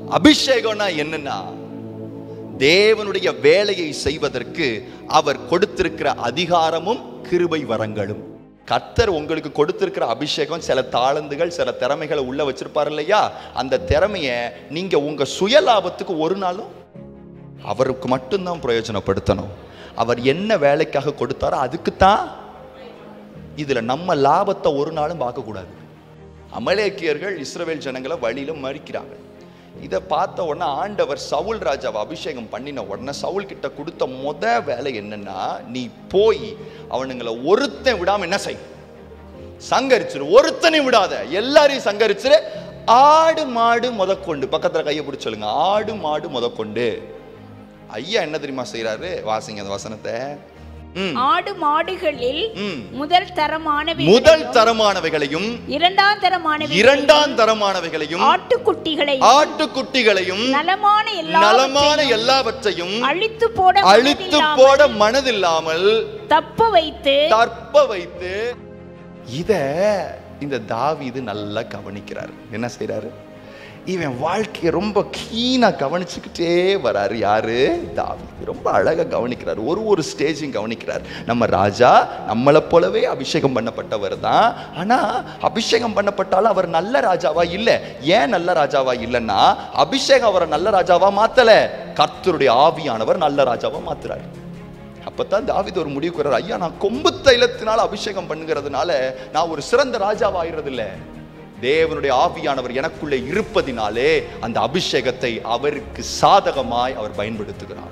அபிஷேகம்னா என்னன்னா தேவனுடைய வேலையை செய்வதற்கு அவர் கொடுத்திருக்கிற அதிகாரமும் கிருபை வரங்களும் கர்த்தர் உங்களுக்கு கொடுத்திருக்கிற அபிஷேகம் சில தாளந்துகள் சில திறமைகளை உள்ள வச்சிருப்பார் இல்லையா அந்த திறமைய நீங்க உங்க சுயலாபத்துக்கு ஒரு நாளும் அவருக்கு மட்டும்தான் பிரயோஜனப்படுத்தணும் அவர் என்ன வேலைக்காக கொடுத்தாரோ அதுக்கு தான் இதுல நம்ம லாபத்தை ஒரு நாளும் பார்க்கக்கூடாது அமலேக்கியர்கள் இஸ்ரவேல் ஜனங்களை வழியில மறிக்கிறாங்க இதை பார்த்த உடனே ஆண்டவர் சவுல் ராஜாவை அபிஷேகம் பண்ணின உடனே சவுல் கிட்ட கொடுத்த முத வேலை என்னன்னா நீ போய் அவனுங்களை ஒருத்தன் விடாம என்ன செய் சங்கரிச்சிரு ஒருத்தனை விடாத எல்லாரையும் சங்கரிச்சிரு ஆடு மாடு முதற்கொண்டு பக்கத்துல கையை பிடிச்சு சொல்லுங்க ஆடு மாடு முதற்கொண்டு ஐயா என்ன தெரியுமா செய்றாரு வாசிங்க அந்த வசனத்தை ம் ஆடு மாடுகளில் ம் முதல் தரமானவை முதல் தரமானவைகளையும் இரண்டாம் தரமானவை இரண்டாம் தரமானவைகளையும் ஆட்டுக்குட்டிகளை ஆட்டுக்குட்டிகளையும் நலமான எல்லா நலமான எல்லாவற்றையும் அழித்து போட அழித்து மனதில்லாமல் போட மனதில்லாமல் தப்ப வைத்து தற்ப வைத்து இத இந்த தாவீது நல்லா கவனிக்கிறார் என்ன செய்றாரு இவன் வாழ்க்கையை ரொம்ப கீனா கவனிச்சுக்கிட்டே வராரு யாரு தாவீது ரொம்ப அழகா கவனிக்கிறார் ஒரு ஒரு ஸ்டேஜையும் கவனிக்கிறார் நம்ம ராஜா நம்மளை போலவே அபிஷேகம் பண்ணப்பட்டவர் தான் ஆனா அபிஷேகம் பண்ணப்பட்டாலும் அவர் நல்ல ராஜாவா இல்ல ஏன் நல்ல ராஜாவா இல்லைன்னா அபிஷேகம் அவரை நல்ல ராஜாவா மாத்தல கர்த்தருடைய ஆவியானவர் நல்ல ராஜாவா மாத்துறாரு அப்பதான் தாவீது ஒரு முடிவுக்கு வர்றார் ஐயா நான் கொம்பு தைலத்தினால அபிஷேகம் பண்ணுகிறதுனால நான் ஒரு சிறந்த ராஜாவாகிறது இல்ல தேவனுடைய ஆவியானவர் எனக்குள்ளே இருப்பதினாலே அந்த அபிஷேகத்தை அவருக்கு சாதகமாய் அவர் பயன்படுத்துகிறார்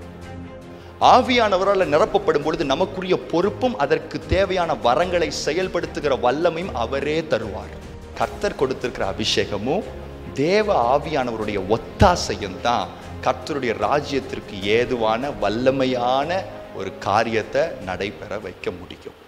ஆவியானவரால் நிரப்பப்படும் பொழுது நமக்குரிய பொறுப்பும் அதற்கு தேவையான வரங்களை செயல்படுத்துகிற வல்லமையும் அவரே தருவார் கர்த்தர் கொடுத்திருக்கிற அபிஷேகமும் தேவ ஆவியானவருடைய ஒத்தாசையும் தான் கர்த்தருடைய ராஜ்யத்திற்கு ஏதுவான வல்லமையான ஒரு காரியத்தை நடைபெற வைக்க முடியும்